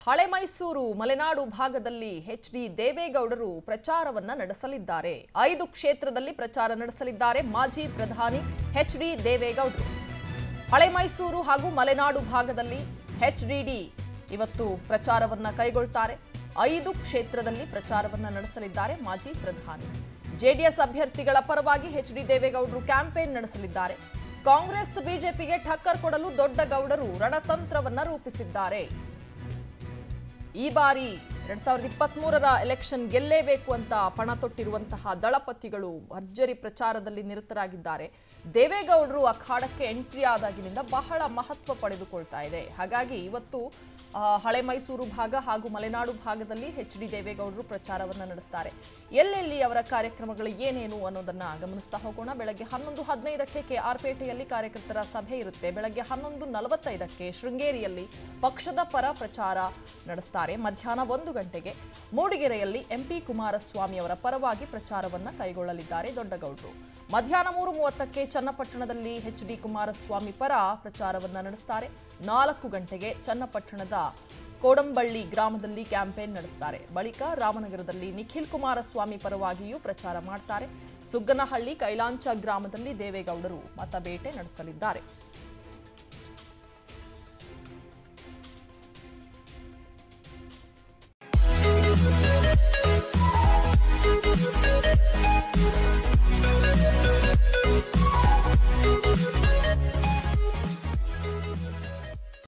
ಹಳೆ ಮೈಸೂರು ಮಲೆನಾಡು ಭಾಗದಲ್ಲಿ H D ದೇವೇಗೌಡರು ಪ್ರಚಾರವನ್ನ ನಡೆಸಲಿದ್ದಾರೆ ಐದು ಕ್ಷೇತ್ರದಲ್ಲಿ ಪ್ರಚಾರ ನಡೆಸಲಿದ್ದಾರೆ ಮಾಜಿ ಪ್ರಧಾನಿ ಎಚ್ ಡಿ ದೇವೇಗೌಡರು ಹಳೆ ಮೈಸೂರು ಹಾಗೂ ಮಲೆನಾಡು ಭಾಗದಲ್ಲಿ ಎಚ್ ಡಿ ಡಿ ಇವತ್ತು ಪ್ರಚಾರವನ್ನ ಕೈಗೊಳ್ತಾರೆ ಐದು ಕ್ಷೇತ್ರದಲ್ಲಿ ಪ್ರಚಾರವನ್ನ ನಡೆಸಲಿದ್ದಾರೆ ಮಾಜಿ ಪ್ರಧಾನಿ ಜೆಡಿಎಸ್ ಅಭ್ಯರ್ಥಿಗಳ ಪರವಾಗಿ ಎಚ್ ಡಿ ದೇವೇಗೌಡರು ಕ್ಯಾಂಪೇನ್ ನಡೆಸಲಿದ್ದಾರೆ ಕಾಂಗ್ರೆಸ್ ಬಿಜೆಪಿಗೆ ಠಕ್ಕರ್ ಕೊಡಲು ದೊಡ್ಡ ಗೌಡರು ರಣತಂತ್ರವನ್ನ ರೂಪಿಸಿದ್ದಾರೆ ಈ ಬಾರಿ ಎರಡ್ ಸಾವಿರದ ಇಪ್ಪತ್ತ್ ಮೂರರ ಎಲೆಕ್ಷನ್ ಗೆಲ್ಲೇಬೇಕು ಅಂತ ಪಣ ತೊಟ್ಟಿರುವಂತಹ ದಳಪತಿಗಳು ಭರ್ಜರಿ ಪ್ರಚಾರದಲ್ಲಿ ನಿರತರಾಗಿದ್ದಾರೆ ದೇವೇಗೌಡರು ಅಖಾಡಕ್ಕೆ ಎಂಟ್ರಿ ಆದಾಗಿನಿಂದ ಬಹಳ ಮಹತ್ವ ಪಡೆದುಕೊಳ್ತಾ ಇದೆ ಹಾಗಾಗಿ ಇವತ್ತು ಆ, ಹಳೆ ಮೈಸೂರು ಭಾಗ ಹಾಗೂ ಮಲೆನಾಡು ಭಾಗದಲ್ಲಿ ಎಚ್ ಡಿ ದೇವೇಗೌಡರು ಪ್ರಚಾರವನ್ನ ನಡೆಸ್ತಾರೆ ಎಲ್ಲೆಲ್ಲಿ ಅವರ ಕಾರ್ಯಕ್ರಮಗಳು ಏನೇನು ಅನ್ನೋದನ್ನ ಗಮನಿಸ್ತಾ ಹೋಗೋಣ ಬೆಳಗ್ಗೆ ಹನ್ನೊಂದು ಹದಿನೈದಕ್ಕೆ ಕೆ ಆರ್ ಪೇಟೆಯಲ್ಲಿ ಕಾರ್ಯಕರ್ತರ ಸಭೆ ಇರುತ್ತೆ ಬೆಳಗ್ಗೆ ಹನ್ನೊಂದು ನಲವತ್ತೈದಕ್ಕೆ ಶೃಂಗೇರಿಯಲ್ಲಿ ಪಕ್ಷದ ಪರ ಪ್ರಚಾರ ನಡೆಸ್ತಾರೆ ಮಧ್ಯಾಹ್ನ ಒಂದು ಗಂಟೆಗೆ ಮೂಡಿಗೆರೆಯಲ್ಲಿ ಎಂಪಿ ಕುಮಾರಸ್ವಾಮಿ ಅವರ ಪರವಾಗಿ ಪ್ರಚಾರವನ್ನ ಕೈಗೊಳ್ಳಲಿದ್ದಾರೆ ದೊಡ್ಡಗೌಡರು ಮಧ್ಯಾಹ್ನ ಮೂರು ಮೂವತ್ತಕ್ಕೆ ಚನ್ನಪಟ್ಟಣದಲ್ಲಿ ಎಚ್ ಡಿ ಕುಮಾರಸ್ವಾಮಿ ಪರ ಪ್ರಚಾರವನ್ನ ನಡೆಸ್ತಾರೆ ನಾಲ್ಕು ಗಂಟೆಗೆ ಚನ್ನಪಟ್ಟಣದ ಕೋಡಂಬಳ್ಳಿ ಗ್ರಾಮದಲ್ಲಿ ಕ್ಯಾಂಪೇನ್ ನಡೆಸ್ತಾರೆ ಬಳಿಕ ರಾಮನಗರದಲ್ಲಿ ನಿಖಿಲ್ ಕುಮಾರಸ್ವಾಮಿ ಪರವಾಗಿಯೂ ಪ್ರಚಾರ ಮಾಡ್ತಾರೆ ಸುಗ್ಗನಹಳ್ಳಿ ಕೈಲಾಂಚ ಗ್ರಾಮದಲ್ಲಿ ದೇವೇಗೌಡರು ಮತಬೇಟೆ ನಡೆಸಲಿದ್ದಾರೆ